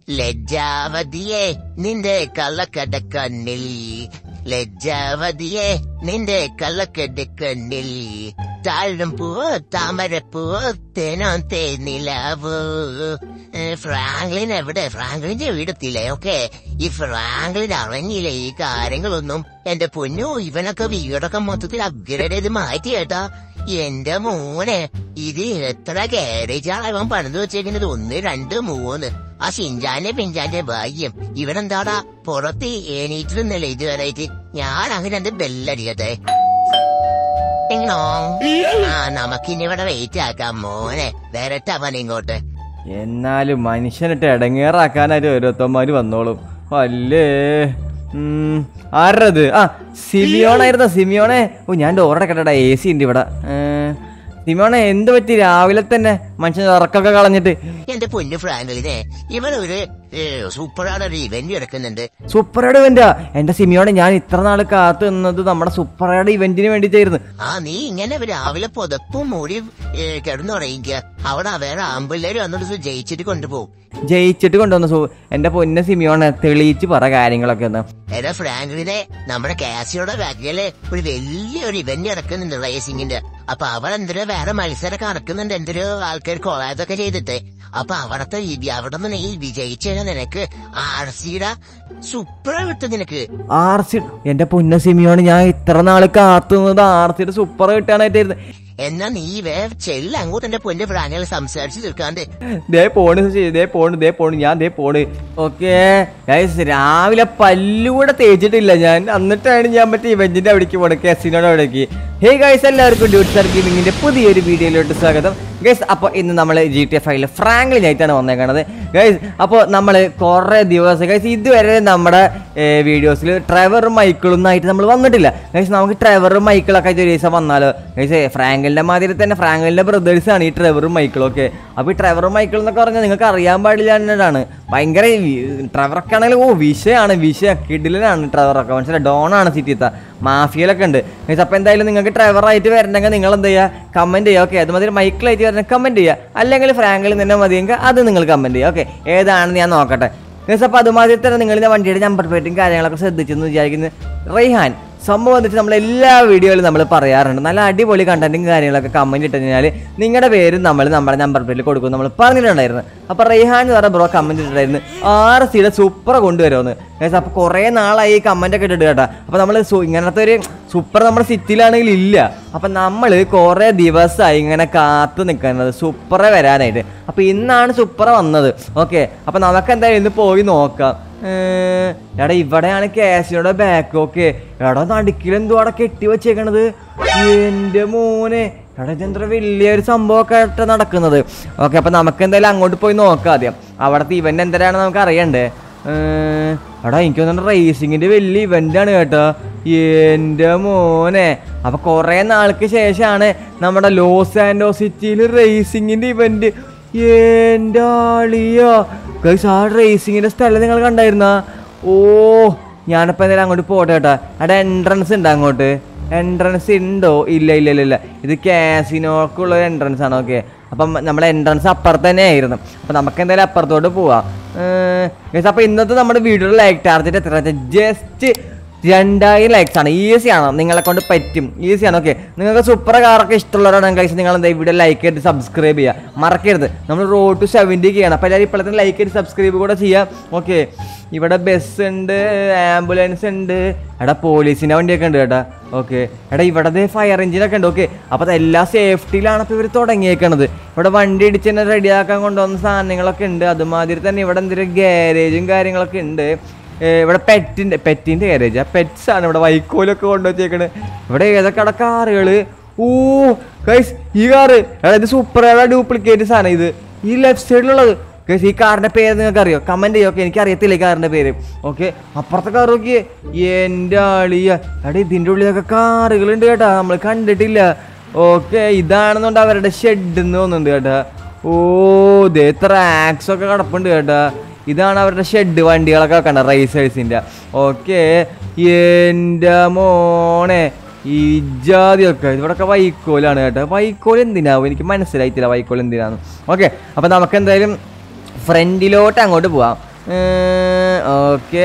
ലജ്ജാവതിയെ നിന്റെ കള്ളക്കടക്കണ്ണിൽ ലജ്ജാവതിയെ നിന്റെ കള്ളക്കടക്കണ്ണിൽ താഴും പൂവ് താമരപ്പൂവ് തേനോ തേനിലാവൂ ഏ, ഫ്രാങ്ക്ലിൻ എവിടെ ഫ്രാങ്ക്ലിന്റെ വീടെത്തില്ലേ ഓക്കെ ഈ ഫ്രാങ്ക്ലിൻ അറിഞ്ഞില്ല ഈ കാര്യങ്ങളൊന്നും എന്റെ പൊന്നു ഇവനൊക്കെ വീടൊക്കെ മൊത്തത്തിൽ അപ്ഗ്രേഡ് ചെയ്ത് മാറ്റി കേട്ടാ എന്റെ മോനെ ഇത് എത്ര ഗാരേജാണ് ഇവൻ പണിത് വെച്ചേക്കുന്നത് ഒന്ന് രണ്ട് മൂന്ന് ആ ഷിൻജാന്റെ പിഞ്ചാന്റെ ഭാഗ്യം ഇവനെന്താടാ പുറത്ത് എണീറ്റിരുന്നല്ലേ ഇതുവരെയായിട്ട് ഞാൻ അങ്ങനെ എന്റെ ബെല്ലടിക്കട്ടെ ഇങ്ങനോ ആ നമുക്കിനി ഇവിടെ വെയിറ്റ് ആക്കാം മോനെ വരട്ടെ അവൻ ഇങ്ങോട്ട് എന്നാലും മനുഷ്യനിട്ട് ഇടങ്ങേറാക്കാനായിട്ട് ഓരോരുത്തന്മാര് വന്നോളും അല്ലേ ഉം, ആരത് ആ സിമിയോണായിരുന്ന സിമിയോണെ ഓ ഞാൻ ഡോറടെ കണ്ടടാ എ സി ഉണ്ട് ഇവിടെ ഏ, സിമിയോണെ എന്ത് പറ്റി രാവിലെ തന്നെ മനുഷ്യൻ ഉറക്കൊക്കെ കളഞ്ഞിട്ട് എന്റെ പൊന്നു ഫ്രാങ്കലിനെ ഇവനൊരു സൂപ്പറാണ് ഒരു ഇവന്റ് എടുക്കുന്നുണ്ട് സൂപ്പറയുടെ ഇവന്റാ എന്റെ സിമിയോണെ ഞാൻ ഇത്ര നാൾ കാത്തു നിന്നത് നമ്മുടെ സൂപ്പറയുടെ ഇവന്റിന് വേണ്ടിയിട്ടായിരുന്നു ആ നീ ഇങ്ങനെ രാവിലെ പുതപ്പും മൂടി ഏ, കിടന്നുറങ്ങിക്ക അവിടെ വേറെ ആമ്പിള്ളേര് വന്നിട്ട് ജയിച്ചിട്ട് കൊണ്ടുപോകും ജയിച്ചിട്ട് കൊണ്ടുവന്ന സു എന്റെ പൊന്ന സിമിയോണെ തെളിയിച്ച് പറ കാര്യങ്ങളൊക്കെ ഒന്ന് എടാ ഫ്രാങ്ക്ലിനെ നമ്മുടെ കാസിയുടെ ബാക്കില് ഒരു വലിയൊരു ഇവന്റ് നടക്കുന്നുണ്ട് റേസിംഗിന്റെ അപ്പൊ അവിടെ എന്തൊരു വേറെ മത്സരമൊക്കെ നടക്കുന്നുണ്ട് എന്തൊരു ആൾക്കാർ കൊളാതൊക്കെ ചെയ്തിട്ട് അപ്പൊ അവിടത്തെ ഈ- അവിടെ നിന്ന് നീ വിജയിച്ചു കഴിഞ്ഞാൽ നിനക്ക് ആർ സിയുടെ സൂപ്പർ കിട്ടും നിനക്ക് ആർ സി എന്റെ പൊന്ന സിമിയോണ് ഞാൻ ഇത്ര നാള് കാത്തുന്നത് ആർ സിയുടെ സൂപ്പർ കിട്ടാനായിട്ടായിരുന്നു എന്നാ നീ വേ ചെല്ല അങ്ങോട്ട് എന്റെ പൊന്നു ഫ്രാങ്കൾ സംസാരിച്ചു തീർക്കാണ്ട് ദേ പോണ് ശശി, ദേ പോണ് ദേ പോണ് ഞാൻ ദേ പോണ് ഓക്കെ ഗൈസ് രാവിലെ പല്ലൂടെ തേച്ചിട്ടില്ല ഞാൻ എന്നിട്ടാണ് ഞാൻ മറ്റേ ഇവന്റിന്റെ അവിടേക്ക് പോണത് കെസിനോട് അവിടേക്ക് ഹേ ഗൈസ് എല്ലാവർക്കും ഡ്യൂട്ട് സാർ ഗെയിമിങ്ങിന്റെ പുതിയൊരു വീഡിയോയിലോട്ട് സ്വാഗതം ഗൈസ് അപ്പോൾ ഇന്ന് നമ്മൾ ജി ടി എഫ് ഐയിൽ ഫ്രാങ്ക്ലിനായിട്ടാണ് വന്നേക്കണത് ഗൈസ് അപ്പോൾ നമ്മൾ കുറേ ദിവസം ഗൈസ് ഇതുവരെ നമ്മുടെ വീഡിയോസിൽ ട്രെവറും മൈക്കിളും ആയിട്ട് നമ്മൾ വന്നിട്ടില്ല ഗൈസ് നമുക്ക് ട്രെവറും മൈക്കിളൊക്കെ ആയിട്ട് ഒരു ദിവസം വന്നാലോ ഗൈസ് ഫ്രാങ്കലിന്റെ മാതിരി തന്നെ ഫ്രാങ്കലിന്റെ ബ്രദേഴ്സ് ആണ് ഈ ട്രെവറും മൈക്കിളും ഒക്കെ അപ്പോൾ ഈ ട്രെവറും മൈക്കിൾ എന്നൊക്കെ പറഞ്ഞാൽ നിങ്ങൾക്ക് അറിയാൻ പാടില്ല എന്നതാണ് ഭയങ്കര വി- ട്രെവറൊക്കെ ആണെങ്കിൽ ഓ വിഷയമാണ് വിഷയം കിഡിലാണ് ട്രെവറൊക്കെ മനസ്സിലായി ഡോണാണ് സിറ്റിത്ത മാഫിയയിലൊക്കെ ഉണ്ട് ഗൈസ് അപ്പോൾ എന്തായാലും നിങ്ങൾക്ക് ട്രെവറായിട്ട് വരണമെങ്കിൽ നിങ്ങൾ എന്താ ചെയ്യുക കമൻറ്റ് ചെയ്യുക ഓക്കെ അതുമാതിരി മൈക്കിളായിട്ട് വരണം കമൻറ്റ് ചെയ്യുക അല്ലെങ്കിൽ ഫ്രാങ്കിൽ തന്നെ മതിയെങ്കിൽ അത് നിങ്ങൾ കമൻറ്റ് ചെയ്യുക ഓക്കെ ഏതാണെന്ന് ഞാൻ നോക്കട്ടെ ഗൈസ് അപ്പോൾ അതുമാതിരി തന്നെ നിങ്ങളുടെ വണ്ടിയുടെ നമ്പർ പ്ലേറ്റും കാര്യങ്ങളൊക്കെ ശ്രദ്ധിച്ചെന്ന് വിചാരിക്കുന്നത് റൈഹാൻ സംഭവം വെച്ചാൽ നമ്മൾ എല്ലാ വീഡിയോയിലും നമ്മൾ പറയാറുണ്ട് നല്ല അടിപൊളി കണ്ടന്റും കാര്യങ്ങളൊക്കെ കമന്റ് ഇട്ട് കഴിഞ്ഞാൽ നിങ്ങളുടെ പേര് നമ്മൾ നമ്മുടെ നമ്പർ പ്ലേറ്റിൽ കൊടുക്കും നമ്മൾ പറഞ്ഞിട്ടുണ്ടായിരുന്നു അപ്പോൾ റെയ്ഹാൻ എന്ന് പറഞ്ഞ ബ്രോ കമന്റ് ഇട്ടിട്ടുണ്ടായിരുന്നു ആറ് സീയുടെ സൂപ്പർ കൊണ്ടുവരുമെന്ന് ഗൈസ് അപ്പോൾ കുറേ നാളായി ഈ കമന്റ് ഒക്കെ ഇട്ടിട്ട് കേട്ടോ അപ്പോൾ നമ്മൾ ഇങ്ങനത്തെ ഒരു സൂപ്പർ നമ്മുടെ സിറ്റിയിലാണെങ്കിൽ ഇല്ല അപ്പം നമ്മൾ കുറേ ദിവസമായി ഇങ്ങനെ കാത്തു നിൽക്കുന്നത് സൂപ്പറെ വരാനായിട്ട് അപ്പോൾ ഇന്നാണ് സൂപ്പർ വന്നത് ഓക്കെ അപ്പോൾ നമുക്ക് എന്തായാലും ഇന്ന് പോയി നോക്കാം ഏർ, എടാ ഇവിടെയാണ് കാസിയുടെ ബാക്ക് ഓക്കെ എടാ നടുക്കിൽ എന്തോ അവിടെ കെട്ടി വെച്ചേക്കണത് എന്റെ മോനെ എടാ ഇതെന്ത്ര വലിയൊരു സംഭവമൊക്കെ ആയിട്ട് നടക്കുന്നത് ഓക്കെ അപ്പൊ നമുക്ക് എന്തായാലും അങ്ങോട്ട് പോയി നോക്കാം ആദ്യം അവിടുത്തെ ഇവന്റ് എന്തരാണ് നമുക്ക് അറിയണ്ടേ ഏർ, എടാ എനിക്ക് തോന്നുന്നു റേസിങ്ങിന്റെ വലിയ ഇവന്റ് ആണ് കേട്ടോ എന്റെ മോനെ അപ്പൊ കുറെ നാൾക്ക് ശേഷമാണ് നമ്മുടെ ലോസ് ആൻഡോ സിറ്റിയിൽ റേസിങ്ങിന്റെ ഇവന്റ് എന്റെ ആളിയോ ഗൈസ് ആ റേസിങ്ങിന്റെ സ്ഥലം നിങ്ങൾ കണ്ടായിരുന്ന ഓ ഞാനിപ്പോ എന്തായാലും അങ്ങോട്ട് പോട്ടെ കേട്ടാ അവിടെ എൻട്രൻസ് ഉണ്ട് അങ്ങോട്ട് എൻട്രൻസ് ഉണ്ടോ ഇല്ല ഇല്ല ഇല്ല ഇല്ല ഇത് കാസിനോക്കുള്ള ഒരു എൻട്രൻസ് ആണ് ഓക്കെ അപ്പം നമ്മുടെ എൻട്രൻസ് അപ്പുറത്ത് തന്നെ ആയിരുന്നു അപ്പം നമുക്ക് എന്തായാലും അപ്പുറത്തോട്ട് പോവാം ഗൈസ് അപ്പോൾ ഇന്നത്തെ നമ്മുടെ വീഡിയോയുടെ ലൈക്ക് ടാർജറ്റ് എത്ര ജസ്റ്റ് രണ്ടായിരം ലൈക്സ് ആണ് ഈസി ആണ് നിങ്ങളെ കൊണ്ട് പറ്റും ഈസി ആണ് ഓക്കെ നിങ്ങൾക്ക് സൂപ്പർ കാറൊക്കെ ഇഷ്ടമുള്ളവരാണ് കഴിച്ച് നിങ്ങൾ എന്താ ഇവിടെ ലൈക്ക് ചെയ്ത് സബ്സ്ക്രൈബ് ചെയ്യുക മറക്കരുത് നമ്മൾ റോഡ് ടു സെവൻറ്റി ചെയ്യണം അപ്പോൾ എല്ലാവരും ഇപ്പോഴത്തെ ലൈക്ക് ചെയ്ത് സബ്സ്ക്രൈബ് കൂടെ ചെയ്യാം ഓക്കെ ഇവിടെ ബസ് ഉണ്ട് ആംബുലൻസ് ഉണ്ട് എടാ പോലീസിൻ്റെ വണ്ടിയൊക്കെ ഉണ്ട് കേട്ടാ ഓക്കെ എടാ ഇവിടെ ഫയർ എഞ്ചിനൊക്കെ ഉണ്ട് ഓക്കെ അപ്പോൾ അത് എല്ലാ സേഫ്റ്റിയിലാണ് ഇപ്പോൾ ഇവർ തുടങ്ങിയേക്കണത് ഇവിടെ വണ്ടി ഇടിച്ച് തന്നെ റെഡിയാക്കാൻ കൊണ്ടുവന്ന സാധനങ്ങളൊക്കെ ഉണ്ട് അതുമാതിരി തന്നെ ഇവിടെ എന്തെങ്കിലും ഗ്യാരേജും കാര്യങ്ങളൊക്കെ ഉണ്ട് ഏ, ഇവിടെ പെറ്റിന്റെ പെറ്റിന്റെ ഗാരേജ് പെറ്റ്സ് ആണ് ഇവിടെ വൈക്കോലൊക്കെ കൊണ്ടുവച്ചേക്കണ് ഇവിടെ ഏതൊക്കെ അവിടെ കാറുകള് ഓ ഗൈസ് ഈ കാറ് എടാ ഇത് സൂപ്പർ ഡ്യൂപ്ലിക്കേറ്റ് സാധനം ഇത് ഈ ലെഫ്റ്റ് സൈഡിലുള്ളത് ഗൈസ് ഈ കാറിന്റെ പേര് നിങ്ങൾക്ക് അറിയോ കമന്റ് ചെയ്യോ ഓക്കെ എനിക്ക് അറിയത്തില്ല ഈ കാറിന്റെ പേര് ഓക്കെ അപ്പുറത്തെ കാർ നോക്കിയേ എന്റെ ആളിയ എടാ ഇതിന്റെ ഉള്ളിലൊക്കെ കാറുകളുണ്ട് കേട്ടാ നമ്മൾ കണ്ടിട്ടില്ല ഓക്കെ ഇതാണെന്നുണ്ട് അവരുടെ ഷെഡ് എന്ന് തോന്നുന്നുണ്ട് കേട്ടാ ഓ ദേ ത്രാക്സ് ഒക്കെ കിടപ്പുണ്ട് കേട്ടാ ഇതാണ് അവരുടെ ഷെഡ് വണ്ടികളൊക്കെ വെക്കണ്ട റേസേഴ്സിന്റെ ഓക്കെ എൻ്റെ മോനെ ഈ ജാതിയൊക്കെ ഇവിടെയൊക്കെ വൈക്കോലാണ് കേട്ടോ വൈക്കോൽ എന്തിനാവും എനിക്ക് മനസ്സിലായിട്ടില്ല വൈക്കോൽ എന്തിനാന്ന് ഓക്കെ അപ്പം നമുക്ക് എന്തായാലും ഫ്രണ്ടിലോട്ട് അങ്ങോട്ട് പോവാം ഓക്കേ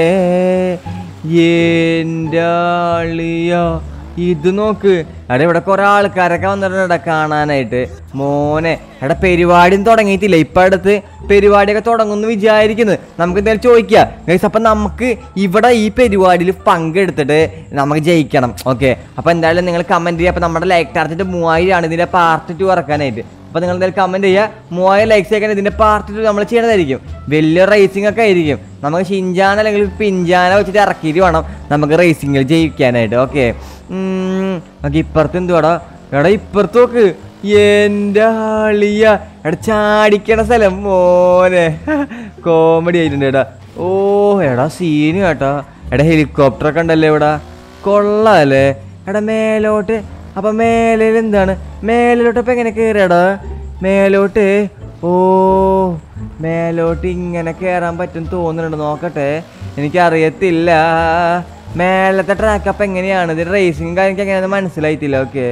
എൻ്റെ ആളിയ ഇത് നോക്ക് എടാ ഇവിടെ കുറെ ആൾക്കാരൊക്കെ വന്നിട്ടുണ്ട് കാണാനായിട്ട് മോനെ എടാ പരിപാടിയും തുടങ്ങിയിട്ടില്ല ഇപ്പൊ അടുത്ത് പരിപാടിയൊക്കെ തുടങ്ങുമെന്ന് വിചാരിക്കുന്നു നമുക്ക് എന്തായാലും ചോദിക്കാം ഗൈസ് അപ്പൊ നമുക്ക് ഇവിടെ ഈ പരിപാടിയിൽ പങ്കെടുത്തിട്ട് നമുക്ക് ജയിക്കണം ഓക്കെ അപ്പൊ എന്തായാലും നിങ്ങൾ കമന്റ് ചെയ്യുക അപ്പൊ നമ്മുടെ ലൈക്ക് ടാർജറ്റ് മൂവായിരം ആണ് ഇതിന്റെ പാർട്ട് ടു ഇറക്കാനായിട്ട് അപ്പൊ നിങ്ങൾ എന്തായാലും കമന്റ് ചെയ്യുക മൂവായിരം ലൈക്സ് ആക്കാൻ ഇതിന്റെ പാർട്ട് ടു നമ്മൾ ചെയ്യണതായിരിക്കും വലിയ റേസിംഗ് ഒക്കെ ആയിരിക്കും നമുക്ക് ഷിൻജാൻ അല്ലെങ്കിൽ പിഞ്ചാന വെച്ചിട്ട് ഇറക്കിയിട്ട് വേണം നമുക്ക് റേസിംഗിൽ ജയിക്കാനായിട്ട് ഓക്കെ ഓക്കെ ഇപ്പുറത്ത് എന്തുവാടാ എടാ ഇപ്പുറത്ത് നോക്ക് എൻ്റെ ആളിയ എടാ ചാടിക്കണ സ്ഥലം മോനെ കോമഡി ആയിട്ടുണ്ട് എടാ ഓ എടാ സീന് കേട്ടാ എടാ ഹെലികോപ്റ്റർ ഒക്കെ ഉണ്ടല്ലേ ഇവിടെ കൊള്ളാല്ലേ എടാ മേലോട്ട് അപ്പൊ മേലിൽ എന്താണ് മേലിലോട്ട് ഇപ്പൊ എങ്ങനെ കയറിയടാ മേലോട്ട് ഓ മേലോട്ട് ഇങ്ങനെ കയറാൻ പറ്റും തോന്നുന്നുണ്ട് നോക്കട്ടെ എനിക്കറിയത്തില്ല മേലത്തെ ട്രാക്ക് അപ്പം എങ്ങനെയാണ് ഇത് റേസിംഗ് കാര്യം എനിക്ക് എങ്ങനെയാണെന്ന് മനസ്സിലായിട്ടില്ല ഓക്കെ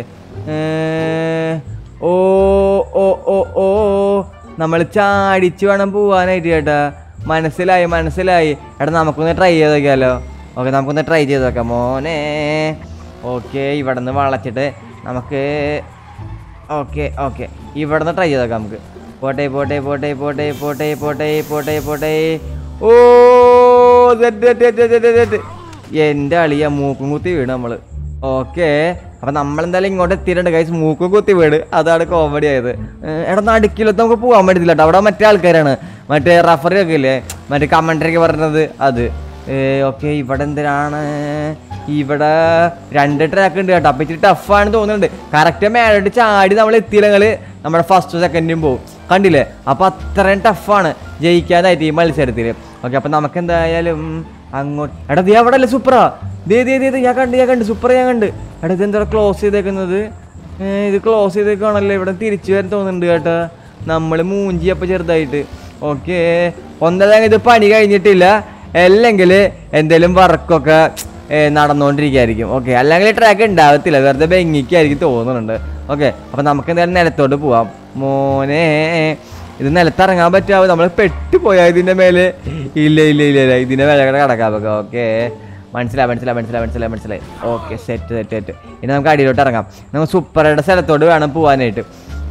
ഓ ഓ ഓ ഓ നമ്മൾ ചാടിച്ച് വേണം പോവാനായിട്ട് ചേട്ടാ മനസ്സിലായി മനസ്സിലായി എടാ നമുക്കൊന്ന് ട്രൈ ചെയ്ത് നോക്കിയാലോ ഓക്കെ നമുക്കൊന്ന് ട്രൈ ചെയ്ത് നോക്കാം മോനെ ഓക്കെ ഇവിടെ നിന്ന് വളച്ചിട്ട് നമുക്ക് ഓക്കെ ഓക്കെ ഇവിടെ നിന്ന് ട്രൈ ചെയ്ത് നോക്കാം നമുക്ക് പോട്ടെ പോട്ടെ പോട്ടെ പോട്ടെ പോട്ടെ പോട്ടെ പോട്ടെ പോട്ടെ oh set set set set set എൻ്റെ അളിയ മൂക്കും കുത്തി വീണ് നമ്മള് ഓക്കെ അപ്പൊ നമ്മളെന്തായാലും ഇങ്ങോട്ട് എത്തിയിട്ടുണ്ട് കൈസ് മൂക്കും കുത്തി വീട് അതാണ് കോമഡി ആയത് ഏഹ് എടാ നടുക്കിലത്ത് നമുക്ക് പോകാൻ പറ്റത്തില്ല കേട്ടോ അവിടെ മറ്റേ ആൾക്കാരാണ് മറ്റേ റഫറി ഒക്കെ ഇല്ലേ മറ്റേ കമൻട്രി ഒക്കെ പറഞ്ഞത് അത് ഓക്കെ ഇവിടെ എന്തിനാണ് ഇവിടെ രണ്ട് ട്രാക്ക് ഉണ്ട് കേട്ടോ അപ്പൊ ഇച്ചിരി ടഫാണ് തോന്നുന്നുണ്ട് കറക്റ്റ് മേലോട്ട് ചാടി നമ്മൾ എത്തിയില്ലെങ്കിൽ നമ്മുടെ ഫസ്റ്റ് സെക്കൻഡും പോകും കണ്ടില്ലേ അപ്പൊ അത്രയും ടഫാണ് ജയിക്കാനായിട്ട് ഈ മത്സരത്തിൽ ഓക്കെ അപ്പൊ നമുക്ക് എന്തായാലും അങ്ങോട്ട് എടാ ദേ അവിടെ അല്ലേ സൂപ്പറാ ദേ ദേ ദേ ദേ, ഞാൻ കണ്ട് ഞാൻ കണ്ട് സൂപ്പർ ഞാൻ കണ്ട് എടാ ഇത് എന്താ ക്ലോസ് ചെയ്തേക്കുന്നത് ഏ, ഇത് ക്ലോസ് ചെയ്തേക്കാണല്ലോ ഇവിടെ തിരിച്ചു വരാൻ തോന്നുന്നുണ്ട് കേട്ടാ നമ്മൾ മൂഞ്ചി അപ്പൊ ചെറുതായിട്ട് ഓക്കെ ഒന്നതാ ഇത് പണി കഴിഞ്ഞിട്ടില്ല അല്ലെങ്കിൽ എന്തെങ്കിലും വർക്കൊക്കെ നടന്നുകൊണ്ടിരിക്കുകയായിരിക്കും ഓക്കെ അല്ലെങ്കിൽ ട്രാക്ക് ഉണ്ടാവത്തില്ല വെറുതെ ബെങ്ങിക്കായിരിക്കും തോന്നുന്നുണ്ട് ഓക്കെ അപ്പൊ നമുക്ക് എന്തായാലും നിലത്തോട്ട് പോവാം മോനെ ഇത് നിലത്തിറങ്ങാൻ പറ്റാവോ നമ്മൾ പെട്ടുപോയാ ഇതിന്റെ മേലെ ഇല്ല ഇല്ല ഇല്ല ഇല്ല ഇതിന്റെ മേലെ കൂടെ കടക്കാം നമുക്ക് ഓക്കെ മനസ്സിലായി മനസ്സിലായി മനസ്സിലായി മനസ്സിലായി മനസ്സിലായി ഓക്കെ സെറ്റ് സെറ്റ് സെറ്റ് ഇനി നമുക്ക് അടിയിലോട്ട് ഇറങ്ങാം നമുക്ക് സൂപ്പറുടെ സ്ഥലത്തോട്ട് വേണം പോവാനായിട്ട്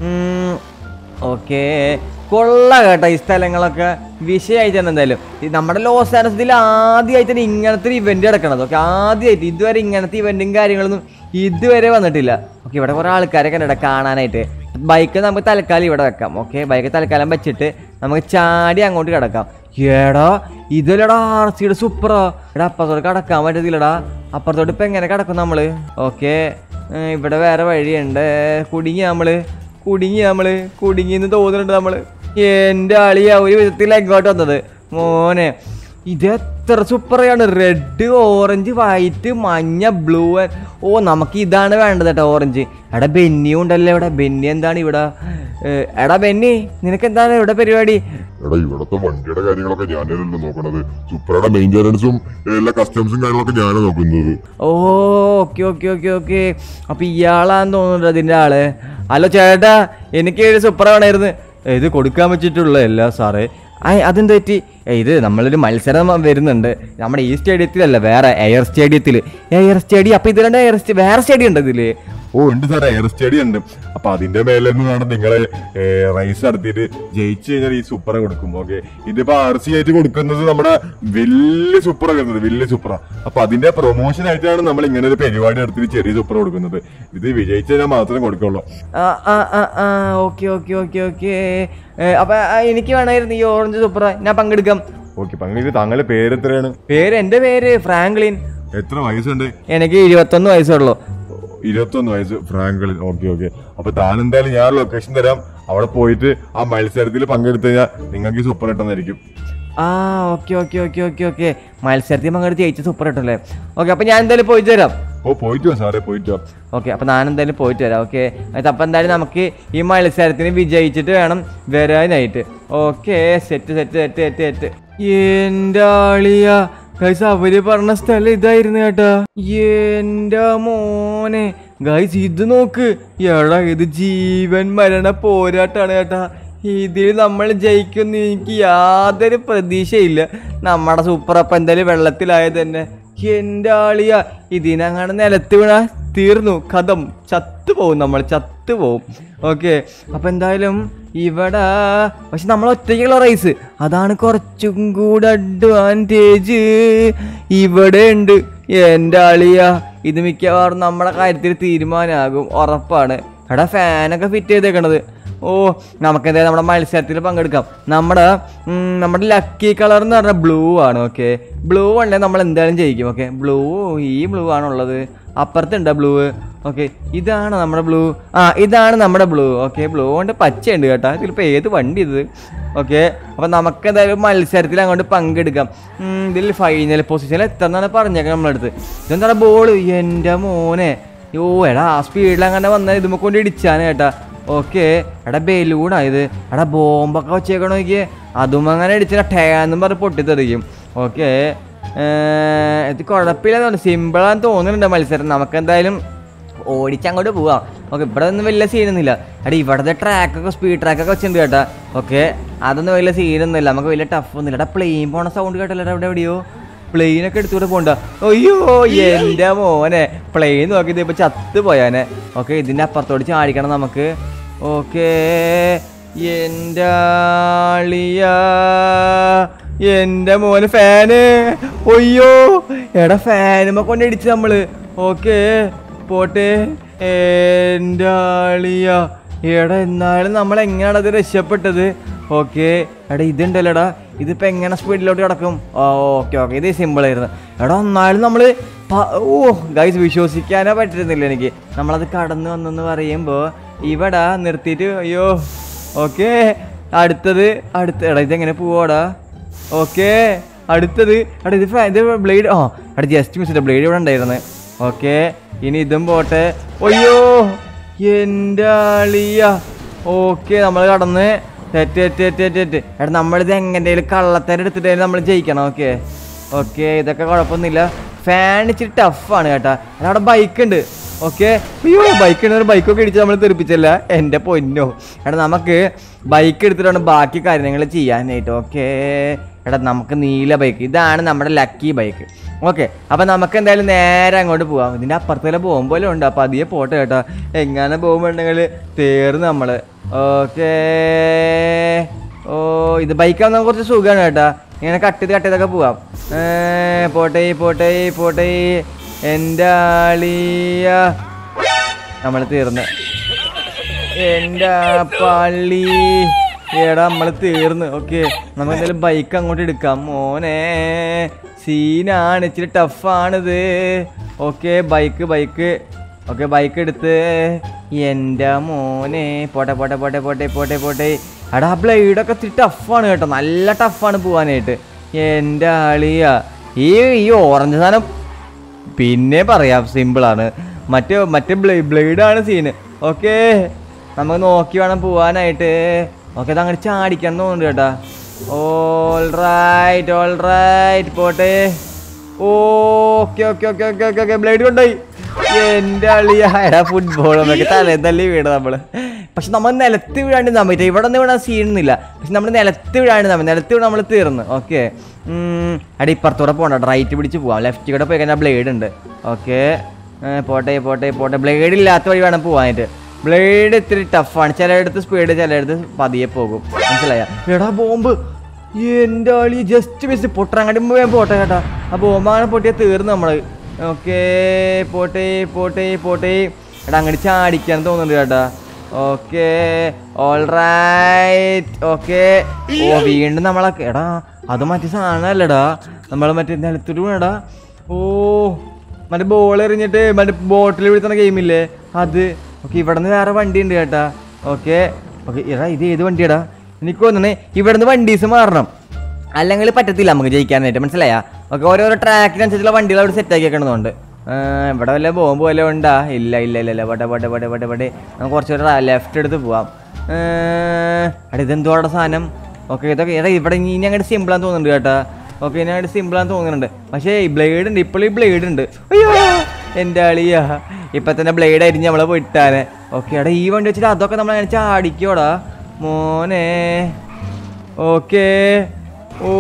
ഓക്കെ കൊള്ള കേട്ടോ ഈ സ്ഥലങ്ങളൊക്കെ വിഷയമായിട്ട് തന്നെ എന്തായാലും ഈ നമ്മുടെ ലോസ് ആൻഡസിൽ ആദ്യമായിട്ടാണ് ഇങ്ങനത്തെ ഒരു ഇവന്റ് നടക്കണത് ഓക്കെ ആദ്യമായിട്ട് ഇതുവരെ ഇങ്ങനത്തെ ഇവന്റും കാര്യങ്ങളൊന്നും ഇതുവരെ വന്നിട്ടില്ല ഓക്കെ ഇവിടെ കുറെ ആൾക്കാരൊക്കെ ഉണ്ട് ഇവിടെ കാണാനായിട്ട് ബൈക്ക് നമുക്ക് തൽക്കാലം ഇവിടെ വെക്കാം ഓക്കെ ബൈക്ക് തൽക്കാലം വെച്ചിട്ട് നമുക്ക് ചാടി അങ്ങോട്ട് കിടക്കാം ഏടാ ഇതിലടാ ആർ സിയുടെ സൂപ്പറാ എടാ അപ്പുറത്തോട്ട് കടക്കാൻ പറ്റത്തില്ലടാ അപ്പുറത്തോട്ട് ഇപ്പൊ എങ്ങനെ കിടക്കും നമ്മള് ഓക്കെ ഇവിടെ വേറെ വഴിയുണ്ട് കുടുങ്ങി നമ്മള് കുടുങ്ങി നമ്മള് കുടുങ്ങിന്ന് തോന്നുന്നുണ്ട് നമ്മള് എന്റെ അളിയ ഒരു വിധത്തിൽ എങ്ങോട്ട് വന്നത് മോനെ ഇത് എത്ര സൂപ്പറാണ് റെഡ് ഓറഞ്ച് വൈറ്റ് മഞ്ഞ ബ്ലൂ ഓ നമുക്ക് ഇതാണ് വേണ്ടത് കേട്ടോ ഓറഞ്ച് എടാ ബെന്നിയും ഉണ്ടല്ലോ ഇവിടെ ബെന്നി എന്താണ് ഇവിടെ ഏ, എടാ ബെന്നി നിനക്ക് എന്താണ് ഇവിടെ പരിപാടി എടാ ഇവിടത്തെ വണ്ടിയുടെ കാര്യങ്ങളൊക്കെ ഞാനല്ലോ നോക്കണത് സുപ്രയുടെ മെയിൻ്റെനൻസും എല്ലാ കസ്റ്റംസും കാര്യങ്ങളൊക്കെ ഞാനാണ് നോക്കുന്നത് oh okay okay okay okay അപ്പൊ ഇയാളാന്ന് തോന്നുന്നുണ്ട് അതിന്റെ ആള് ഹലോ ചേട്ടാ എനിക്ക് ഒരു സൂപ്പർ വേണമായിരുന്നു ഇത് കൊടുക്കാൻ പറ്റിയിട്ടുള്ളതല്ല സാറേ ആ അതെന്ത് പറ്റി ഏയ് ഇത് നമ്മളൊരു മത്സരം വരുന്നുണ്ട് നമ്മുടെ ഈ സ്റ്റേഡിയത്തിലല്ല വേറെ എയർ സ്റ്റേഡിയത്തിൽ എയർ സ്റ്റേഡിയം അപ്പൊ ഇതിലുണ്ട് എയർ സ്റ്റേ വേറെ സ്റ്റേഡിയം ഉണ്ട് ഇതില് ഓ ഉണ്ട് സാറേ എയർ സ്റ്റഡി ഉണ്ട് അപ്പൊ അതിന്റെ മേലെ നിന്നാണ് നിങ്ങളെ റൈസ് നടത്തിയിട്ട് ജയിച്ചു കഴിഞ്ഞാൽ ഈ സൂപ്പറ കൊടുക്കും ഓക്കെ ഇതിപ്പോ ആർ സി ആയിട്ട് കൊടുക്കുന്നത് നമ്മുടെ വലിയ സൂപ്പറ വരുന്നത് വലിയ സൂപ്പറ അപ്പൊ അതിന്റെ പ്രൊമോഷൻ ആയിട്ടാണ് നമ്മൾ ഇങ്ങനെ ഒരു പരിപാടി നടത്തിയിട്ട് ചെറിയ സൂപ്പർ കൊടുക്കുന്നത് ഇത് വിജയിച്ചു കഴിഞ്ഞാൽ മാത്രമേ കൊടുക്കുള്ളൂ ആ ആ ആ ആ ഓക്കെ ഓക്കെ ഓക്കെ ഓക്കെ അപ്പൊ ആ, എനിക്ക് വേണമായിരുന്നു ഈ ഓറഞ്ച് സൂപ്പർ ഞാൻ പങ്കെടുക്കാം ഓക്കെ പങ്കെടുത്ത് താങ്കളുടെ പേര് എത്രയാണ് പേര് എന്റെ പേര് ഫ്രാങ്ക്ലിൻ എത്ര വയസ്സുണ്ട് എനിക്ക് ഇരുപത്തൊന്ന് വയസ്സുള്ളൂ ഇരുപത്തൊന്ന് വയസ്സ് ഫ്രാങ്കളിൽ ഓക്കെ ഓക്കെ അപ്പൊ താൻ എന്തായാലും ഞാൻ ലൊക്കേഷൻ തരാം അവിടെ പോയിട്ട് ആ മത്സരത്തിൽ പങ്കെടുത്തു കഴിഞ്ഞാൽ നിങ്ങൾക്ക് ഈ സൂപ്പർ കിട്ടുന്നതായിരിക്കും ആ okay okay okay okay okay മത്സരത്തിൽ പങ്കെടുത്ത് ജയിച്ച സൂപ്പർ കിട്ടല്ലേ ഓക്കെ അപ്പൊ ഞാൻ എന്തായാലും പോയിട്ട് വരാം ഓ പോയിട്ട് വാ സാറേ പോയിട്ട് വാ ഓക്കെ അപ്പൊ ഞാൻ എന്തായാലും പോയിട്ട് വരാം ഓക്കെ അപ്പൊ എന്തായാലും നമുക്ക് ഈ മത്സരത്തിന് വിജയിച്ചിട്ട് വേണം വരാനായിട്ട് okay set set set set set എന്റെ ആളിയ ഗൈസ് അവര് പറഞ്ഞ സ്ഥലം ഇതായിരുന്നു കേട്ടാ എന്റെ മോനെ ഗൈസ് ഇത് നോക്ക് എടാ ഇത് ജീവൻ മരണ പോരാട്ടാണ് കേട്ടാ ഇതിൽ നമ്മൾ ജയിക്കുമെന്ന് എനിക്ക് യാതൊരു പ്രതീക്ഷയില്ല നമ്മുടെ സൂപ്പർ അപ്പം എന്തായാലും വെള്ളത്തിലായത് തന്നെ എൻ്റെ ആളിയ ഇതിനങ്ങനെ നിലത്ത് വീണ തീർന്നു കഥം ചത്തുപോകും നമ്മൾ ചത്തുപോകും ഓക്കെ അപ്പം എന്തായാലും ഇവിടെ പക്ഷെ നമ്മൾ ഒറ്റയ്ക്കുള്ള റൈസ് അതാണ് കുറച്ചും കൂടെ അഡ്വാൻറ്റേജ് ഇവിടെ ഉണ്ട് എൻ്റെ ആളിയ ഇത് മിക്കവാറും നമ്മുടെ കാര്യത്തിൽ തീരുമാനമാകും ഉറപ്പാണ് എടാ ഫാനൊക്കെ ഫിറ്റ് ചെയ്തേക്കണത് ഓ നമുക്ക് എന്തായാലും നമ്മുടെ മത്സരത്തിൽ പങ്കെടുക്കാം നമ്മുടെ ഉം, നമ്മുടെ ലക്കി കളർ എന്ന് പറഞ്ഞാൽ ബ്ലൂ ആണ് ഓക്കെ ബ്ലൂ ഉണ്ടെങ്കിൽ നമ്മൾ എന്തായാലും ജയിക്കും ഓക്കെ ബ്ലൂ ഈ ബ്ലൂ ആണുള്ളത് അപ്പുറത്തുണ്ട് ബ്ലൂ ഓക്കെ ഇതാണ് നമ്മുടെ ബ്ലൂ ആ ഇതാണ് നമ്മുടെ ബ്ലൂ ഓക്കെ ബ്ലൂ കൊണ്ട് പച്ചയുണ്ട് കേട്ടോ ഇതിലിപ്പോൾ ഏത് വണ്ടി ഇത് ഓക്കെ അപ്പം നമുക്ക് എന്തായാലും മത്സരത്തിൽ അങ്ങോട്ട് പങ്കെടുക്കാം ഉം, ഇതിൽ ഫൈനൽ പൊസിഷനിൽ എത്തന്നാണ് പറഞ്ഞേക്കാം നമ്മളടുത്ത് ഇതെന്താണ് ബോള് എൻ്റെ മോനെ യോ എടാ ആ സ്പീഡിൽ അങ്ങനെ വന്നാൽ ഇതുമ്മ കൊണ്ട് ഇടിച്ചാണ് കേട്ടാ ഓക്കെ എടാ ബലൂണാ ഇത് എടാ ബോംബൊക്കെ വെച്ചേക്കണോ നോക്കിയേ അതും അങ്ങനെ ഇടിച്ചാൽ ടേന്നും പറഞ്ഞ് പൊട്ടിത്തെറിക്കും ഓക്കെ ഇത് കുഴപ്പമില്ലെന്ന് സിമ്പിളാന്ന് തോന്നുന്നുണ്ട് മത്സരം നമുക്ക് എന്തായാലും ഓടിച്ചങ്ങോട്ട് പോവാം ഓക്കെ ഇവിടെ ഒന്നും വലിയ സീനൊന്നുമില്ല എടാ ഇവിടുത്തെ ട്രാക്കൊക്കെ സ്പീഡ് ട്രാക്കൊക്കെ വെച്ചിട്ടുണ്ട് കേട്ടാ ഓക്കെ അതൊന്നും വലിയ സീനൊന്നുമില്ല നമുക്ക് വലിയ ടഫ് ഒന്നുമില്ല എടാ പ്ലെയിൻ പോണ സൗണ്ട് കേട്ടല്ലോ എവിടെ എവിടെയോ പ്ലെയിനൊക്കെ എടുത്തുകൂടെ പോണ്ട അയ്യോ എൻ്റെ മോനെ പ്ലെയിൻ നോക്കി ഇപ്പൊ ചത്ത് പോയാനെ ഓക്കെ ഇതിൻ്റെ അപ്പുറത്തോട് ചാടിക്കണം നമുക്ക് ഓക്കെ എൻ്റെ ആളിയ എൻ്റെ മോന് ഫാന് ഒയ്യോ എടാ ഫാനുമ്മ കൊണ്ട് ഇടിച്ച് നമ്മള് ഓക്കെ പോട്ടെ എൻ്റെ ആളിയ എടാ എന്നാലും നമ്മൾ എങ്ങനെയാണ് അത് രക്ഷപ്പെട്ടത് ഓക്കെ എടാ ഇതുണ്ടല്ലോടാ ഇതിപ്പോ എങ്ങനെ സ്പീഡിലോട്ട് കിടക്കും ആ ഓക്കെ ഓക്കെ ഇത് സിമ്പിൾ ആയിരുന്നു എടാ എന്നാലും നമ്മള് പ- ഓ ഗൈസ് വിശ്വസിക്കാനേ പറ്റുന്നില്ല എനിക്ക് നമ്മളത് കടന്നു വന്നെന്ന് പറയുമ്പോൾ ഇവിടെ നിർത്തിയിട്ട് അയ്യോ ഓക്കെ അടുത്തത് അടുത്ത എടാ ഇതെങ്ങനെ പോവാടാ ഓക്കെ അടുത്തത് എടാ ഇത് ഫ- ഇത് ബ്ലേഡ് ആ എടാ ജസ്റ്റ് മിസ് ബ്ലേഡ് ഇവിടെ ഉണ്ടായിരുന്നു ഓക്കെ ഇനി ഇതും പോട്ടെ അയ്യോ എൻ്റെ ആളിയ ഓക്കെ നമ്മൾ കടന്ന് തെറ്റ് തെറ്റ് തെറ്റ് തെറ്റ് തെറ്റ് എടാ നമ്മളിത് എങ്ങനെയും കള്ളത്തരം എടുത്തിട്ട് നമ്മൾ ജയിക്കണം ഓക്കെ ഓക്കെ ഇതൊക്കെ കുഴപ്പമൊന്നുമില്ല ഫാൻ ഇച്ചിരി ടഫാണ് കേട്ടാ എടാ, അവിടെ ബൈക്ക് ഉണ്ട് ഓക്കെ അയ്യോ ബൈക്ക് ഉണ്ട് ബൈക്കൊക്കെ ഇടിച്ച് നമ്മൾ തെറിപ്പിച്ചല്ല എൻ്റെ പൊന്നോ എടാ നമുക്ക് ബൈക്ക് എടുത്തിട്ടാണ് ബാക്കി കാര്യങ്ങൾ ചെയ്യാനായിട്ട് ഓക്കെ എടാ നമുക്ക് നീല ബൈക്ക് ഇതാണ് നമ്മുടെ ലക്കി ബൈക്ക് ഓക്കെ അപ്പം നമുക്ക് എന്തായാലും നേരെ അങ്ങോട്ട് പോവാം ഇതിൻ്റെ അപ്പുറത്തേലെ പോകുമ്പോലും ഉണ്ട് അപ്പം അധികം പോട്ടെ കേട്ടോ എങ്ങനെ പോകുമ്പോണ്ടെങ്കിൽ തീർന്ന് നമ്മൾ ഓക്കേ ഓ ഇത് ബൈക്കാവുന്ന കുറച്ച് സുഖമാണ് കേട്ടാ ഇങ്ങനെ കട്ട് ചെയ്ത് കട്ട് ചെയ്തൊക്കെ പോവാം ഏ, പോട്ടെ പോട്ടെ പോട്ടെ എൻ്റെ ആളിയ നമ്മൾ തീർന്ന് എൻ്റെ പള്ളി എടാ നമ്മൾ തീർന്ന് ഓക്കെ നമുക്ക് എന്തായാലും ബൈക്ക് അങ്ങോട്ട് എടുക്കാം മോനെ സീനാണ് ഇച്ചിരി ടഫാണിത് okay bike bike okay bike എടുത്ത് എൻ്റെ മോനെ പോട്ടെ പോട്ടെ പോട്ടെ പോട്ടെ പോട്ടെ പോട്ടെ എടാ ബ്ലേഡൊക്കെ ഇത്തിരി ടഫാണ് കേട്ടോ നല്ല ടഫാണ് പോവാനായിട്ട് എൻ്റെ ആളിയ ഈ ഈ ഓറഞ്ച് സാധനം പിന്നെ പറയാം സിമ്പിളാണ് മറ്റേ മറ്റേ ബ്ലേ ബ്ലേഡാണ് സീന് ഓക്കെ നമുക്ക് നോക്കി വേണം പോവാനായിട്ട് ഓക്കെ അത് അങ്ങനെ ചാടിക്കാൻ തോന്നുന്നുണ്ട് കേട്ടാ ഓൾ റൈറ്റ് ഓൾ റൈറ്റ് പോട്ടെ okay okay okay okay okay okay blade കൊണ്ടുപോയി എൻ്റെ അളിയാടാ ഫുട്ബോൾ എന്നൊക്കെ തലേ തല്ലി വീട് നമ്മള് പക്ഷെ നമ്മൾ നിലത്ത് വീഴാണ്ട് നമ്മൾ പറ്റില്ല ഇവിടെ നിന്ന് വീണാൽ സീനൊന്നുമില്ല പക്ഷെ നമ്മൾ നിലത്ത് വീഴാണ്ട് നമ്മൾ നിലത്ത് വീണ് നമ്മൾ തീർന്ന് ഓക്കെ അടി ഇപ്പുറത്തൂടെ പോകണ്ട റൈറ്റ് പിടിച്ച് പോവാം ലെഫ്റ്റ് കൂടെ പോയി കഴിഞ്ഞാൽ ബ്ലേഡ് ഉണ്ട് ഓക്കെ പോട്ടെ പോട്ടെ പോട്ടെ ബ്ലേഡ് ഇല്ലാത്ത വഴി വേണം പോവാനായിട്ട് ബ്ലേഡ് ഇത്തിരി ടഫാണ് ചിലയിടത്ത് സ്പീഡ് ചിലയിടത്ത് പതിയെ പോകും മനസ്സിലായ എടാ ബോംബ് എൻ്റെ ആളി ജസ്റ്റ് മിസ് പൊട്ടറങ്ങാട്ടി പോയാൽ പോട്ടെ കേട്ടാ ആ ബോംബാണ് പൊട്ടിയാൽ തീർന്നു നമ്മള് ഓക്കെ പോട്ടെ പോട്ടെ പോട്ടെ എടാ അങ്ങോട്ട് ചാടിക്കാൻ തോന്നുന്നുണ്ട് കേട്ടാ ഓക്കെ ഓൾ റൈറ്റ് ഓക്കെ ഓ വീണ്ടും നമ്മളെ എടാ അത് മറ്റേ സാധനമല്ലടാ നമ്മൾ മറ്റേ നിലത്തോട്ട് വീണടാ ഓ മറ്റേ ബോൾ എറിഞ്ഞിട്ട് മറ്റേ ബോട്ടിൽ വീഴ്ത്തുന്ന ഗെയിമില്ലേ അത് ഓക്കെ ഇവിടെ നിന്ന് വേറെ വണ്ടി ഉണ്ട് കേട്ടാ ഓക്കെ ഓക്കെ എടാ ഇത് ഏത് വണ്ടിയാടാ എനിക്ക് തോന്നണേ ഇവിടെ നിന്ന് വണ്ടീസ് മാറണം അല്ലെങ്കിൽ പറ്റത്തില്ല നമുക്ക് ജയിക്കാനായിട്ട് മനസ്സിലായാ ഓക്കെ ഓരോരോ ട്രാക്കിനനുസരിച്ചുള്ള വണ്ടികൾ അവിടെ സെറ്റ് ആക്കി വെക്കണതുകൊണ്ട് ഇവിടെ വല്ല ബോംബ് വല്ല ഉണ്ടാ ഇല്ല ഇല്ല ഇല്ല ഇല്ല പോട്ടെ പോട്ടെ പോട്ടെ പോട്ടെ പോട്ടെ നമുക്ക് കുറച്ചുകൂടെ ലെഫ്റ്റ് എടുത്ത് പോവാം എടാ ഇതെന്തോടെ സാധനം ഓക്കെ ഇതൊക്കെ എടാ ഇവിടെ ഇനി അങ്ങോട്ട് സിമ്പിളാന്ന് തോന്നുന്നുണ്ട് കേട്ടാ ഓക്കെ ഇനി അങ്ങോട്ട് സിമ്പിളാന്ന് തോന്നുന്നുണ്ട് പക്ഷേ ഈ ബ്ലേഡ് ഉണ്ട് ഇപ്പോൾ ഈ ബ്ലേഡ് ഉണ്ട് അയ്യോ എൻ്റെ അളിയാ ഇപ്പൊ തന്നെ ബ്ലേഡ് അരിഞ്ഞ് നമ്മളെ വിട്ടാനെ ഓക്കെ എടാ ഈ വണ്ടി വെച്ചിട്ട് അതൊക്കെ നമ്മൾ അങ്ങനെ ചാടിക്കോടാ മോനെ ഓക്കേ ഓ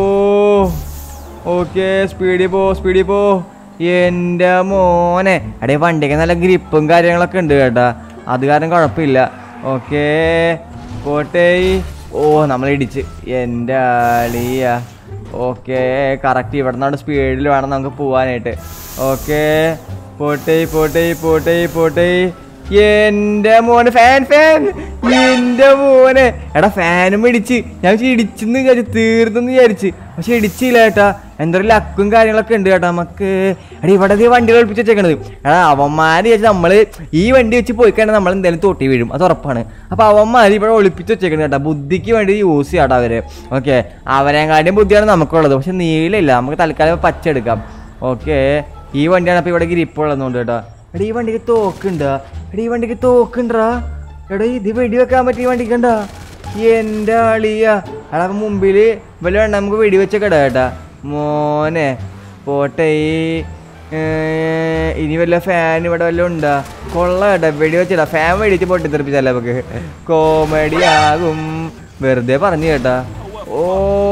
ഓക്കെ സ്പീഡിൽ പോ സ്പീഡിൽ പോ എൻ്റെ മോനെ എടേ വണ്ടിക്ക് നല്ല ഗ്രിപ്പും കാര്യങ്ങളൊക്കെ ഉണ്ട് കേട്ടാ അത് കാരണം കുഴപ്പമില്ല ഓക്കെ പോട്ടെ ഓ നമ്മൾ ഇടിച്ച് എൻ്റെ ആളിയ ഓക്കെ കറക്റ്റ് ഇവിടെ നിന്നാണ് സ്പീഡിൽ വേണം നമുക്ക് പോവാനായിട്ട് ഓക്കെ പോട്ടെ പോട്ടെ പോട്ടെ പോട്ടെ എന്റെ മോനെ ഫാൻ ഫാൻ എന്റെ മോനെ എടാ ഫാനും ഇടിച്ച് ഞാൻ വിചാരിച്ചു ഇടിച്ചെന്ന് വിചാരിച്ചു തീർന്നെന്ന് വിചാരിച്ച് പക്ഷെ ഇടിച്ചില്ല കേട്ടാ എന്തൊരു ലക്കും കാര്യങ്ങളൊക്കെ ഉണ്ട് കേട്ടാ നമുക്ക് എടാ ഇവിടെ ദേ വണ്ടി കളിപ്പിച്ച് വെച്ചേക്കണത് എടാ അവന്മാര് വെച്ച് നമ്മള് ഈ വണ്ടി വെച്ച് പോയി കഴിഞ്ഞാൽ നമ്മൾ എന്തായാലും തൊട്ടി വീഴും അത് ഉറപ്പാണ് അപ്പൊ അവന്മാര് ഇവിടെ ഒളിപ്പിച്ച് വെച്ചേക്കണത് കേട്ടാ ബുദ്ധിക്ക് വേണ്ടി യൂസ് ചെയ്യാട്ടോ അവര് ഓക്കെ അവരെക്കാട്ടിയും ബുദ്ധിയാണ് നമുക്കുള്ളത് പക്ഷെ നീളില്ല നമുക്ക് തൽക്കാലം പച്ച എടുക്കാം ഓക്കെ ഈ വണ്ടിയാണ് അപ്പൊ ഇവിടെ ഗ്രിപ്പ് ഉള്ളതുകൊണ്ട് കേട്ടോ എടാ ഈ വണ്ടിക്ക് തോക്കുണ്ടാ എടാ ഈ വണ്ടിക്ക് തോക്കുണ്ടാ എടാ ഇത് വെടി വെക്കാൻ പറ്റിയ വണ്ടിക്ക് ഉണ്ടാ എൻ്റെ അളിയ എടാ അപ്പൊ മുമ്പില് വല്ല വേണ്ട നമുക്ക് വെടി വെച്ചൊക്കെ ഇടാ കേട്ടാ മോനെ പോട്ടെ ഈ ഏ, ഇനി വല്ല ഫാൻ ഇവിടെ വല്ലതും ഉണ്ടാ കൊള്ള കേട്ടാ വെടി വെച്ചിടാ ഫാൻ വെടിച്ച് പൊട്ടിത്തെറിപ്പിച്ചല്ല നമുക്ക് കോമഡി ആകും വെറുതെ പറഞ്ഞു കേട്ടാ ഓ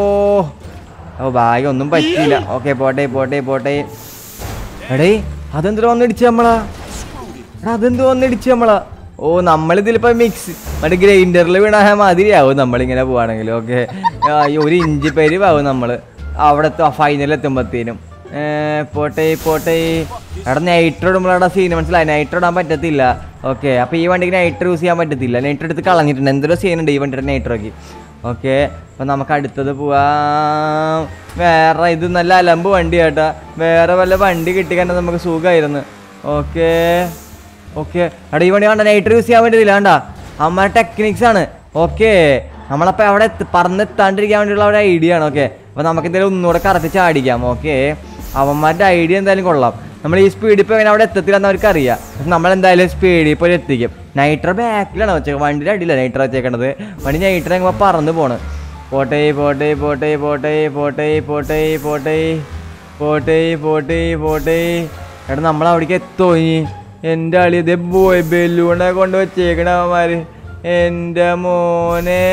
ഓ ഭാഗ്യം ഒന്നും പറ്റിയില്ല ഓക്കെ പോട്ടെ പോട്ടെ പോട്ടെ എടേ അതെന്തോ വന്നിടിച്ച് നമ്മളാ എടാ അതെന്തോ വന്നിടിച്ച് നമ്മളാ ഓ നമ്മളിതിലിപ്പോ മിക്സ് മറ്റേ ഗ്രൈൻഡറിൽ വീണ മാതിരിയാവും നമ്മളിങ്ങനെ പോവാണെങ്കിൽ ഓക്കെ ഒരു ഇഞ്ചി പരിവാവും നമ്മള് അവിടത്തെ ഫൈനൽ എത്തുമ്പത്തേനും ഏ, പോട്ടെ പോട്ടെ എടാ നൈട്രോ ഇടുമ്പോഴാണ് സീൻ മനസ്സിലായി നൈട്രോ ഇടാൻ പറ്റത്തില്ല ഓക്കെ അപ്പൊ ഈ വണ്ടിക്ക് നൈട്രോ യൂസ് ചെയ്യാൻ പറ്റത്തില്ല നൈട്രോ എടുത്ത് കളഞ്ഞിട്ടുണ്ട് എന്തൊരു സീനുണ്ട് ഈ വണ്ടിയുടെ നൈട്രോക്ക് ഓക്കെ അപ്പൊ നമുക്ക് അടുത്തത് പോവാം വേറെ ഇത് നല്ല അലമ്പ് വണ്ടി കേട്ടാ വേറെ വല്ല വണ്ടി കിട്ടിക്കണ്ട നമുക്ക് സുഖമായിരുന്നു ഓക്കെ ഓക്കെ എടാ ഈ വണ്ടി വേണ്ട നൈറ്റ് യൂസ് ചെയ്യാൻ വേണ്ടിയില്ല വേണ്ട അമ്മ ടെക്നിക്സ് ആണ് ഓക്കെ നമ്മളപ്പോൾ അവിടെ എത്തി- പറന്നെത്താണ്ടിരിക്കാൻ വേണ്ടിയുള്ള ഒരു ഐഡിയ ആണ് ഓക്കെ അപ്പോൾ നമുക്ക് എന്തായാലും ഒന്നുകൂടെ കറക്റ്റ് ചാടിക്കാം ഓക്കെ അവന്മാരുടെ ഐഡിയ എന്തായാലും കൊള്ളാം നമ്മൾ ഈ സ്പീഡിൽ ഇപ്പോൾ എങ്ങനെ അവിടെ എത്തത്തില്ല എന്ന് അവർക്ക് അറിയാം പക്ഷെ നമ്മളെന്തായാലും സ്പീഡിൽ പോയി എത്തിക്കും നൈട്രോ ബാക്കിലാണ് വെച്ചേക്കുന്നത് വണ്ടിയുടെ അടിയില്ല നൈട്രോ വെച്ചേക്കണത് വണ്ടി നൈട്രോ അങ്ങ് പറന്ന് പോണ് പോട്ടെ പോട്ടെ പോട്ടെ പോട്ടെ പോട്ടെ പോട്ടെ പോട്ടെ പോട്ടെ പോട്ടെ പോട്ടെ എടാ നമ്മൾ അവിടേക്ക് എത്തോ ഇനി എൻ്റെ അളി ഇതേ ബോയ് ബലൂണെ കൊണ്ട് വെച്ചേക്കണ അവന്മാര് എൻ്റെ മോനെ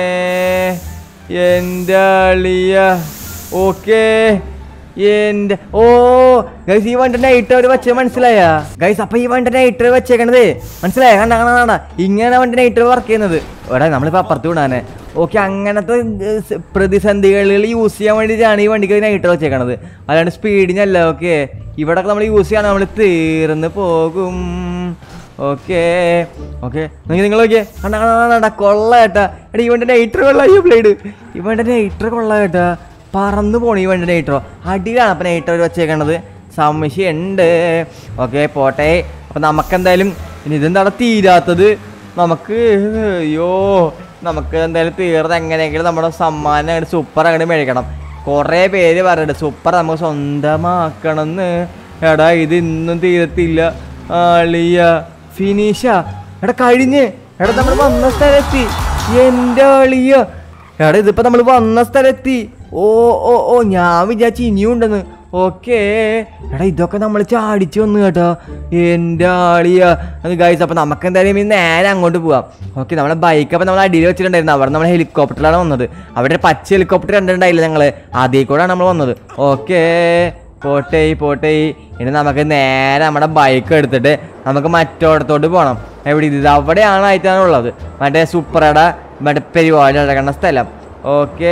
എൻ്റെ അളിയ ഓക്കേ എന്റെ ഓ ഗൈസ് ഈ വണ്ടി നൈറ്റ് അവർ വെച്ചത് മനസ്സിലായ ഗൈസ് അപ്പൊ ഈ വണ്ടി നൈറ്റർ വെച്ചേക്കണത് മനസ്സിലായ കണ്ട കണ്ട കണ്ട ഇങ്ങനെ വണ്ടി നൈറ്റർ വർക്ക് ചെയ്യുന്നത് എടാ നമ്മളിപ്പോ അപ്പുറത്ത് വിടാനെ ഓക്കെ അങ്ങനത്തെ ഏർ, സ് പ്രതിസന്ധികളിൽ യൂസ് ചെയ്യാൻ വേണ്ടിയിട്ടാണ് ഈ വണ്ടിക്ക് നൈറ്റർ വെച്ചേക്കണത് അല്ലാണ്ട് സ്പീഡിനല്ല ഓക്കെ ഇവിടെ നമ്മൾ യൂസ് ചെയ്യാൻ നമ്മൾ തീർന്ന് പോകും ഓക്കെ ഓക്കെ നിങ്ങൾ നിങ്ങൾ നോക്കിയേ കണ്ട കണ്ട കണ്ട, കണ്ട കൊള്ള കേട്ടാ എടാ ഈ വണ്ടി നൈറ്റർ കൊള്ള ഈ ബ്ലേഡ് ഈ വണ്ടി നൈറ്റർ കൊള്ള കേട്ടാ പറന്ന് പോണു ഈ വണ്ടി നൈറ്ററോ അടിയിലാണ് അപ്പം നൈറ്റർ വെച്ചേക്കണത് സംശയമുണ്ട് ഓക്കെ പോട്ടെ അപ്പം നമുക്കെന്തായാലും ഇനി ഇതെന്താണ് തീരാത്തത് നമുക്ക് അയ്യോ നമുക്ക് എന്തായാലും തീർന്ന് എങ്ങനെയെങ്കിലും നമ്മുടെ സമ്മാനം അങ്ങോട്ട് സൂപ്പർ അങ്ങോട്ട് മേടിക്കണം കുറേ പേര് പറയുന്നുണ്ട് സൂപ്പർ നമുക്ക് സ്വന്തമാക്കണമെന്ന് എടാ ഇത് ഇന്നും തീരത്തില്ല ആളിയ ഫിനിഷ എടാ കഴിഞ്ഞ് എടാ നമ്മൾ വന്ന സ്ഥലത്തി എൻ്റെ ആളിയ എടാ ഇതിപ്പോ നമ്മൾ വന്ന സ്ഥലത്തി ഓ ഓ ഓ ഞാൻ വിചാരിച്ചു ഇനിയും ഉണ്ടെന്ന് ഓക്കേ എടാ ഇതൊക്കെ നമ്മൾ ചാടിച്ചു വന്നു കേട്ടോ എൻ്റെ ആളിയ അത് ഗൈസ് അപ്പൊ നമുക്ക് എന്തായാലും ഇനി നേരെ അങ്ങോട്ട് പോവാം ഓക്കെ നമ്മളെ ബൈക്ക് അപ്പൊ നമ്മൾ അടിയിൽ വെച്ചിട്ടുണ്ടായിരുന്നു അവിടെ നമ്മൾ ഹെലികോപ്റ്ററിലാണ് വന്നത് അവിടെ ഒരു പച്ച ഹെലികോപ്റ്റർ കണ്ടിട്ടുണ്ടായില്ല ഞങ്ങള് അതിൽ കൂടെയാണ് നമ്മൾ വന്നത് ഓക്കേ പോട്ടെ പോട്ടെ ഇനി നമുക്ക് നേരെ നമ്മുടെ ബൈക്ക് എടുത്തിട്ട് നമുക്ക് മറ്റോടത്തോട്ട് പോകണം എവിടെ ഇത് അവിടെയാണ് ആയിട്ടാണ് ഉള്ളത് മറ്റേ സൂപ്പറയുടെ മറ്റേ പരിപാടി നടക്കുന്ന സ്ഥലം okay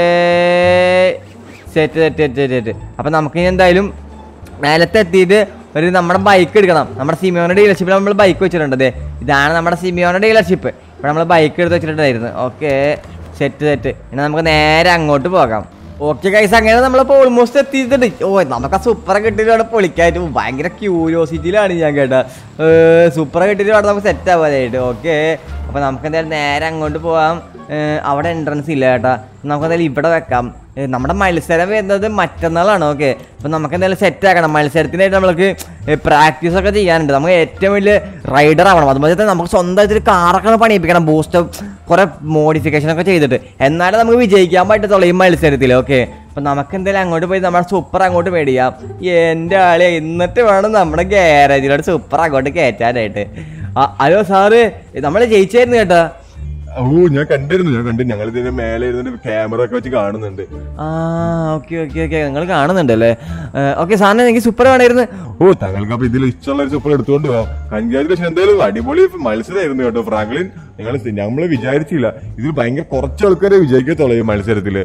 set set set set അപ്പം നമുക്ക് ഇനി എന്തായാലും നേരത്തെ എത്തിയിട്ട് ഒരു നമ്മുടെ ബൈക്ക് എടുക്കണം നമ്മുടെ സിമിയോന്റെ ഡീലർഷിപ്പിൽ നമ്മൾ ബൈക്ക് വെച്ചിട്ടുണ്ട് ദേ ഇതാണ് നമ്മുടെ സിമിയോന്റെ ഡീലർഷിപ്പ് ഇവിടെ നമ്മൾ ബൈക്ക് എടുത്ത് വെച്ചിട്ടുണ്ടായിരുന്നു ഓക്കെ സെറ്റ് സെറ്റ് ഇനി നമുക്ക് നേരെ അങ്ങോട്ട് പോകാം ഓക്കെ കൈസ് അങ്ങനെ നമ്മളിപ്പോൾ ഓൾമോസ്റ്റ് എത്തിയിട്ടുണ്ട് ഓ നമുക്ക് ആ സൂപ്പറെ കിട്ടിയിട്ട് അവിടെ പൊളിക്കായിട്ട് ഭയങ്കര ക്യൂരിയോസിറ്റിയിലാണ് ഞാൻ കേട്ടോ സൂപ്പറെ കിട്ടിയിട്ട് അവിടെ നമുക്ക് സെറ്റ് ആവാനായിട്ട് ഓക്കെ അപ്പോൾ നമുക്ക് എന്തായാലും നേരെ അങ്ങോട്ട് പോവാം ഏർ അവിടെ എൻട്രൻസ് ഇല്ല കേട്ടാ നമുക്ക് എന്തായാലും ഇവിടെ വെക്കാം ഏർ നമ്മുടെ മത്സരം വരുന്നത് മറ്റന്നാളാണ് ഓക്കെ അപ്പോൾ നമുക്ക് എന്തായാലും സെറ്റ് ആക്കണം മത്സരത്തിനായിട്ട് നമ്മൾക്ക് പ്രാക്ടീസ് ഒക്കെ ചെയ്യാനുണ്ട് നമുക്ക് ഏറ്റവും വലിയ റൈഡർ ആവണം അതുപോലെ തന്നെ നമുക്ക് സ്വന്തമായിട്ട് ഒരു കാറൊക്കെ ഒന്ന് പണിയിപ്പിക്കണം ബൂസ്റ്റ് കുറെ മോഡിഫിക്കേഷൻ ഒക്കെ ചെയ്തിട്ട് എന്നാലേ നമുക്ക് വിജയിക്കാൻ പറ്റത്തുള്ളൂ ഈ മത്സരത്തിൽ ഓക്കെ അപ്പൊ നമുക്ക് എന്തായാലും അങ്ങോട്ട് പോയി നമ്മുടെ സൂപ്പർ അങ്ങോട്ട് മേടിക്കാം എന്റെ ആളെ എന്നിട്ട് വേണം നമ്മുടെ ഗ്യാരേജിലോട്ട് സൂപ്പർ അങ്ങോട്ട് കയറ്റാനായിട്ട് ആ, ഹലോ സാറ് നമ്മൾ ജയിച്ചായിരുന്നു കേട്ടാ ഓ ഞാൻ കണ്ടിരുന്നു ഞാൻ കണ്ടു ഞങ്ങൾ ഇതിന്റെ മേലെ ഇരുന്നിട്ട് ക്യാമറ ഒക്കെ വെച്ച് കാണുന്നുണ്ട് ആ ഓക്കെ ഓക്കെ ഓക്കെ നിങ്ങൾ കാണുന്നുണ്ടല്ലേ ഓക്കെ സാറിന് എനിക്ക് സൂപ്പർ വേണമായിരുന്നു ഓ താങ്കൾക്ക് അപ്പൊ ഇതിൽ ഇഷ്ടമുള്ള ഒരു സൂപ്പർ എടുത്തുകൊണ്ട് പോവാം കൺഗ്രാജുലേഷൻ എന്തായാലും അടിപൊളി മത്സരമായിരുന്നു കേട്ടോ ഫ്രാങ്ക്ലിൻ ഞങ്ങൾ നമ്മൾ വിചാരിച്ചില്ല ഇതിൽ ഭയങ്കര കുറച്ച് ആൾക്കാരെ വിജയിക്കത്തുള്ളൂ ഈ മത്സരത്തില്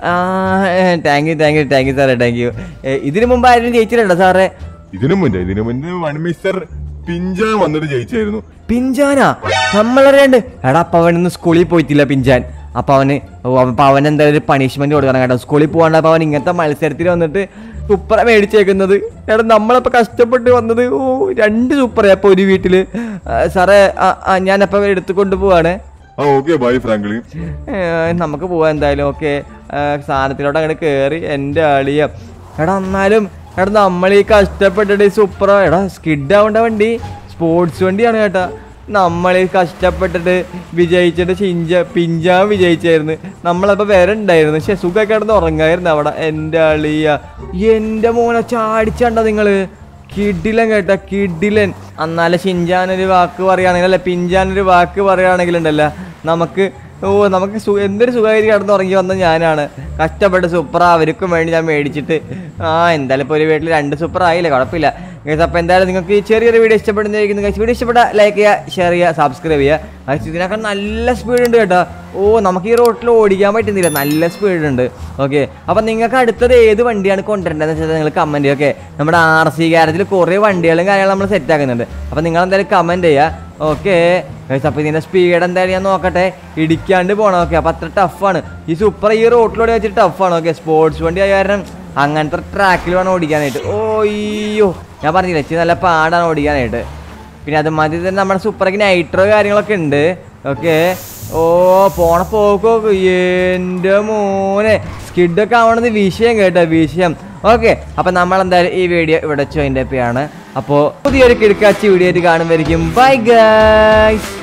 thank you thank you thank you സാറേ താങ്ക് യു ഇതിനു മുമ്പ് ആരും ജയിച്ചിട്ടുണ്ടോ സാറേ ഇതിനു മുന്നേ ഇതിനു മുന്നേ വൺ മിസ്റ്റർ പിഞ്ചാൻ വന്നിട്ട് ജയിച്ചായിരുന്നു പിഞ്ചാനാ നമ്മളറിയാണ്ട് എടാ അപ്പൊ അവൻ ഇന്ന് സ്കൂളിൽ പോയിട്ടില്ല പിഞ്ചാൻ അപ്പൊ അവന് ഓ, അപ്പൊ അവൻ എന്തായാലും ഒരു പണിഷ്മെന്റ് കൊടുക്കണം കേട്ടോ സ്കൂളിൽ പോകാണ്ട് അപ്പൊ അവൻ ഇങ്ങനത്തെ മത്സരത്തിൽ വന്നിട്ട് സൂപ്പറ മേടിച്ചേക്കുന്നത് എടാ നമ്മളപ്പോ കഷ്ടപ്പെട്ട് വന്നത് ഓ രണ്ട് സൂപ്പറേ അപ്പൊ ഒരു വീട്ടില് ആ, സാറേ ആ, ആ, ഞാനപ്പോ എടുത്തുകൊണ്ട് പോവാണ് ആ ഓക്കെ ബൈ ഫ്രാങ്ക്ലിൻ ഏ, നമുക്ക് പോവാം എന്തായാലും ഓക്കെ സാധനത്തിലോട്ട് അങ്ങോട്ട് കയറി എൻ്റെ ആളിയ എടാ എന്നാലും എടാ നമ്മൾ ഈ കഷ്ടപ്പെട്ടിട്ട് ഈ സൂപ്പർ എടാ സ്കിഡ് ആവേണ്ട വണ്ടി സ്പോർട്സ് വണ്ടിയാണ് കേട്ടാ നമ്മൾ ഈ കഷ്ടപ്പെട്ടിട്ട് വിജയിച്ചിട്ട് ചിഞ്ച പിഞ്ചാൻ വിജയിച്ചായിരുന്നു നമ്മളപ്പോൾ വേറെ ഉണ്ടായിരുന്നു പക്ഷെ സുഖമൊക്കെ കിടന്ന് ഉറങ്ങായിരുന്നു അവിടെ എൻ്റെ അളിയ എൻ്റെ മോനെ ചാടിച്ചണ്ട നിങ്ങള് കിഡിലൻ കേട്ട കിഡിലൻ എന്നാലും ഷിൻജാനൊരു വാക്ക് പറയുകയാണെങ്കിൽ അല്ല പിഞ്ചാനൊരു വാക്ക് പറയുകയാണെങ്കിൽ ഉണ്ടല്ലോ നമുക്ക് ഓ നമുക്ക് സു എന്തൊരു സുഖമായിട്ട് കിടന്ന് ഉറങ്ങി വന്ന ഞാനാണ് കഷ്ടപ്പെട്ട് സൂപ്പർ അവർക്കും വേണ്ടി ഞാൻ മേടിച്ചിട്ട് ആ എന്തായാലും ഇപ്പോൾ ഒരു വീട്ടിൽ രണ്ട് സൂപ്പർ ആയില്ലേ കുഴപ്പമില്ല ഗൈസ് അപ്പോൾ എന്തായാലും നിങ്ങൾക്ക് ഈ ചെറിയൊരു വീഡിയോ ഇഷ്ടപ്പെടുന്നതായിരിക്കുന്നു ഗൈസ് വീഡിയോ ഇഷ്ടപ്പെട്ട ലൈക്ക് ചെയ്യുക ഷെയർ ചെയ്യുക സബ്സ്ക്രൈബ് ചെയ്യുക ഗൈസ് ഇതിനൊക്കെ നല്ല സ്പീഡ് ഉണ്ട് കേട്ടോ ഓ നമുക്ക് ഈ റോട്ടിൽ ഓടിക്കാൻ പറ്റുന്നില്ല നല്ല സ്പീഡ് ഉണ്ട് ഓക്കെ അപ്പം നിങ്ങൾക്ക് അടുത്തത് ഏത് വണ്ടിയാണ് കൊണ്ടുവരേണ്ടതെന്ന് വെച്ചാൽ നിങ്ങൾ കമൻറ്റ് ഓക്കെ നമ്മുടെ ആർ സി കാര്യത്തിൽ കുറേ വണ്ടികളും കാര്യങ്ങളും നമ്മൾ സെറ്റ് ആക്കുന്നുണ്ട് അപ്പം നിങ്ങൾ എന്തായാലും കമൻറ്റ് ചെയ്യുക ഓക്കെ അപ്പോൾ ഇതിൻ്റെ സ്പീഡ് എന്തായാലും ഞാൻ നോക്കട്ടെ ഇടിക്കാണ്ട് പോകണം ഓക്കെ അപ്പോൾ അത്ര ടഫാണ് ഈ സൂപ്പർ ഈ റോട്ടിലൂടെ വെച്ചിട്ട് ടഫാണ് ഓക്കെ സ്പോർട്സ് വണ്ടി ആയ കാരണം അങ്ങനത്തെ ട്രാക്കിൽ വേണം ഓടിക്കാനായിട്ട് ഓ അയ്യോ ഞാൻ പറഞ്ഞില്ല ഇച്ചിരി നല്ല പാടാണ് ഓടിക്കാനായിട്ട് പിന്നെ അത് മതി തന്നെ നമ്മുടെ സൂപ്പറൊക്കെ നൈട്രോ കാര്യങ്ങളൊക്കെ ഉണ്ട് ഓക്കെ ഓ പോണ പോക്കോ എൻ്റെ മോനെ സ്കിഡൊക്കെ ആവണത് വിഷയം കേട്ടോ വിഷയം ഓക്കെ അപ്പം നമ്മൾ എന്തായാലും ഈ വീഡിയോ ഇവിടെ ജോയിൻ്റ് അപ്പ് ചെയ്യാണ് അപ്പോൾ പുതിയൊരു കിടക്കാച്ചി വീഡിയോ ആയിട്ട് കാണുമായിരിക്കും ബൈ ഗൈസ്